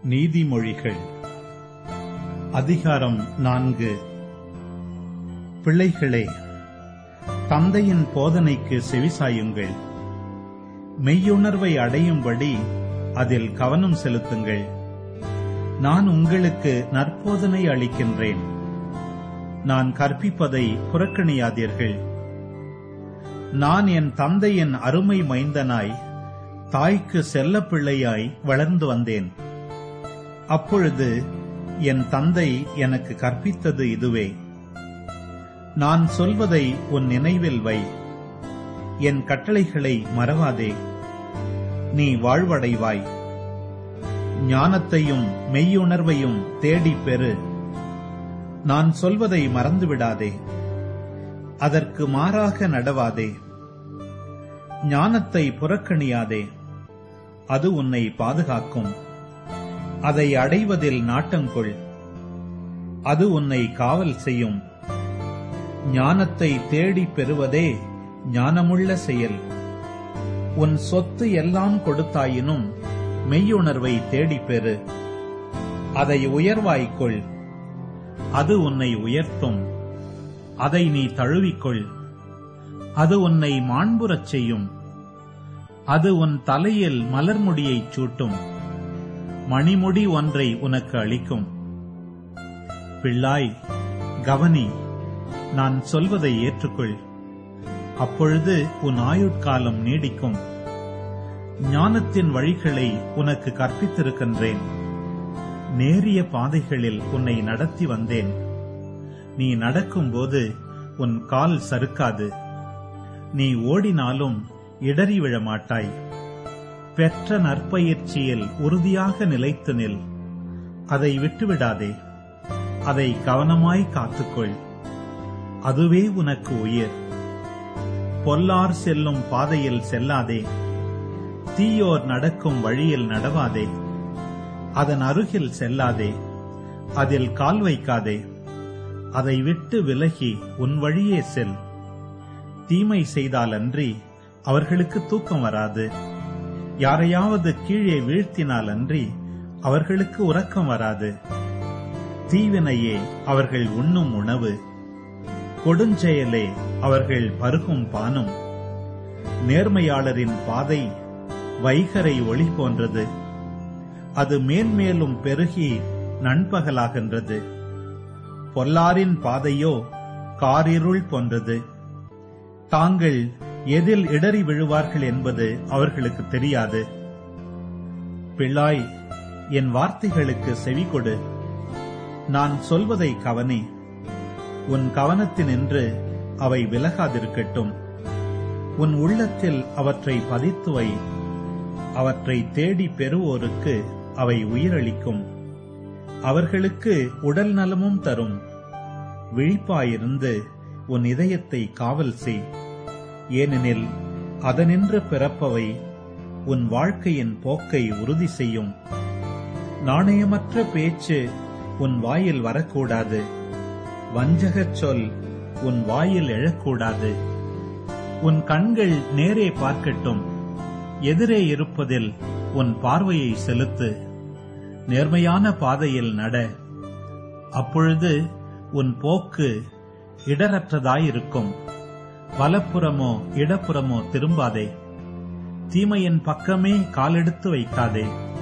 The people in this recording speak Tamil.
நீதிமொழிகள் அதிகாரம் நான்கு பிள்ளைகளே தந்தையின் போதனைக்கு செவிசாயுங்கள் மெய்யுணர்வை அடையும்படி அதில் கவனம் செலுத்துங்கள் நான் உங்களுக்கு நற்போதனை அளிக்கின்றேன் நான் கற்பிப்பதை புறக்கணியாதீர்கள் நான் என் தந்தையின் அருமை மைந்தனாய் தாய்க்கு செல்ல பிள்ளையாய் வளர்ந்து வந்தேன் அப்பொழுது என் தந்தை எனக்கு கற்பித்தது இதுவே நான் சொல்வதை உன் நினைவில் வை என் கட்டளைகளை மறவாதே நீ வாழ்வடைவாய் ஞானத்தையும் மெய்யுணர்வையும் தேடிப் பெறு நான் சொல்வதை மறந்துவிடாதே அதற்கு மாறாக நடவாதே ஞானத்தை புறக்கணியாதே அது உன்னை பாதுகாக்கும் அதை அடைவதில் நாட்டங்கொள் அது உன்னை காவல் செய்யும் ஞானத்தை தேடிப் பெறுவதே ஞானமுள்ள செயல் உன் சொத்து எல்லாம் கொடுத்தாயினும் மெய்யுணர்வை தேடிப் பெறு அதை உயர்வாய்க்கொள் அது உன்னை உயர்த்தும் அதை நீ தழுவிக்கொள் அது உன்னை மாண்புறச் செய்யும் அது உன் தலையில் மலர்முடியைச் சூட்டும் மணிமுடி ஒன்றை உனக்கு அளிக்கும் பிள்ளாய் கவனி நான் சொல்வதை ஏற்றுக்கொள் அப்பொழுது உன் ஆயுட்காலம் நீடிக்கும் ஞானத்தின் வழிகளை உனக்கு கற்பித்திருக்கின்றேன் நேரிய பாதைகளில் உன்னை நடத்தி வந்தேன் நீ நடக்கும்போது உன் கால் சறுக்காது நீ ஓடினாலும் இடறி விழ மாட்டாய் பெற்ற நற்பயிற்சியில் உறுதியாக நிலைத்து நில் அதை விட்டுவிடாதே அதை கவனமாய் காத்துக்கொள் அதுவே உனக்கு உயிர் பொல்லார் செல்லும் பாதையில் செல்லாதே தீயோர் நடக்கும் வழியில் நடவாதே அதன் அருகில் செல்லாதே அதில் கால் வைக்காதே அதை விட்டு விலகி உன் வழியே செல் தீமை செய்தாலன்றி அவர்களுக்கு தூக்கம் வராது யாரையாவது கீழே வீழ்த்தினால் அன்றி அவர்களுக்கு உறக்கம் வராது தீவினையே அவர்கள் உண்ணும் உணவு கொடுஞ்செயலே அவர்கள் பருகும் பானம் நேர்மையாளரின் பாதை வைகரை ஒளி போன்றது அது மேன்மேலும் பெருகி நண்பகலாகின்றது பொல்லாரின் பாதையோ காரிருள் போன்றது தாங்கள் எதில் இடறி விழுவார்கள் என்பது அவர்களுக்கு தெரியாது பிள்ளாய் என் வார்த்தைகளுக்கு செவி கொடு நான் சொல்வதை கவனி உன் கவனத்தினின்று அவை விலகாதிருக்கட்டும் உன் உள்ளத்தில் அவற்றை பதித்து வை அவற்றை தேடி பெறுவோருக்கு அவை உயிரளிக்கும் அவர்களுக்கு உடல் நலமும் தரும் விழிப்பாயிருந்து உன் இதயத்தை காவல் செய் ஏனெனில் அதனின்று பிறப்பவை உன் வாழ்க்கையின் போக்கை உறுதி செய்யும் நாணயமற்ற பேச்சு உன் வாயில் வரக்கூடாது வஞ்சகச் சொல் உன் வாயில் எழக்கூடாது உன் கண்கள் நேரே பார்க்கட்டும் எதிரே இருப்பதில் உன் பார்வையை செலுத்து நேர்மையான பாதையில் நட அப்பொழுது உன் போக்கு இடரற்றதாயிருக்கும் வலப்புறமோ இடப்புறமோ திரும்பாதே தீமையின் பக்கமே காலெடுத்து வைக்காதே